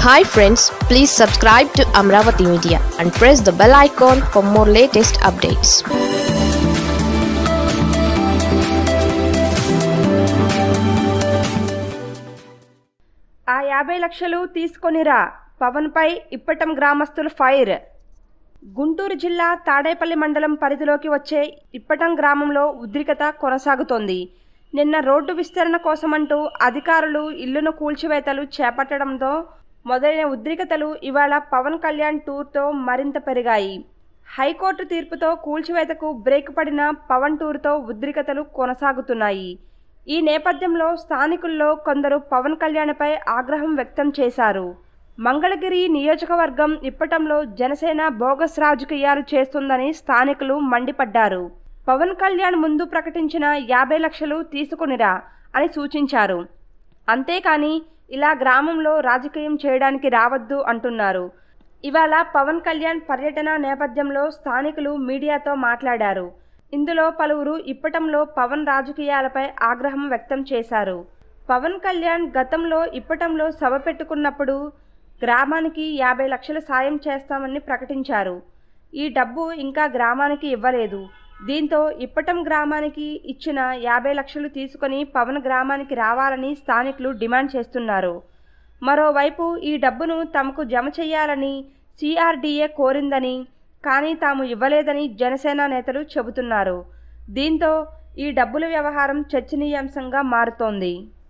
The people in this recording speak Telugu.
hi friends please subscribe to Amaravati media and press the bell icon for more latest updates ఆ యాభై లక్షలు తీసుకొనిరా పవన్పై ఇప్పటం గ్రామస్తులు ఫైర్ గుంటూరు జిల్లా తాడేపల్లి మండలం పరిధిలోకి వచ్చే ఇప్పటం గ్రామంలో ఉద్రిక్తత కొనసాగుతోంది నిన్న రోడ్డు విస్తరణ కోసమంటూ అధికారులు ఇల్లును కూల్చివేతలు చేపట్టడంతో మొదలైన ఉద్రిక్తతలు ఇవాళ పవన్ కళ్యాణ్ టూర్తో మరింత పెరిగాయి హైకోర్టు తీర్పుతో కూల్చివేతకు బ్రేక్ పడిన పవన్ టూర్తో ఉద్రిక్తతలు కొనసాగుతున్నాయి ఈ నేపథ్యంలో స్థానికుల్లో కొందరు పవన్ కళ్యాణ్పై ఆగ్రహం వ్యక్తం చేశారు మంగళగిరి నియోజకవర్గం ఇప్పటంలో జనసేన బోగస్ రాజకీయాలు చేస్తుందని స్థానికులు మండిపడ్డారు పవన్ కళ్యాణ్ ముందు ప్రకటించిన యాభై లక్షలు తీసుకునిరా అని సూచించారు అంతేకాని ఇలా గ్రామంలో రాజకీయం చేయడానికి రావద్దు అంటున్నారు ఇవాళ పవన్ కళ్యాణ్ పర్యటన నేపథ్యంలో స్థానికులు మీడియాతో మాట్లాడారు ఇందులో పలువురు ఇప్పటంలో పవన్ రాజకీయాలపై ఆగ్రహం వ్యక్తం చేశారు పవన్ కళ్యాణ్ గతంలో ఇప్పటంలో సభ పెట్టుకున్నప్పుడు గ్రామానికి యాభై లక్షల సాయం చేస్తామని ప్రకటించారు ఈ డబ్బు ఇంకా గ్రామానికి ఇవ్వలేదు దీంతో ఇప్పటం గ్రామానికి ఇచ్చిన యాభై లక్షలు తీసుకొని పవన్ గ్రామానికి రావాలని స్థానికులు డిమాండ్ చేస్తున్నారు మరోవైపు ఈ డబ్బును తమకు జమ చేయాలని సిఆర్డీఏ కోరిందని కానీ తాము ఇవ్వలేదని జనసేన నేతలు చెబుతున్నారు దీంతో ఈ డబ్బుల వ్యవహారం చర్చనీయాంశంగా మారుతోంది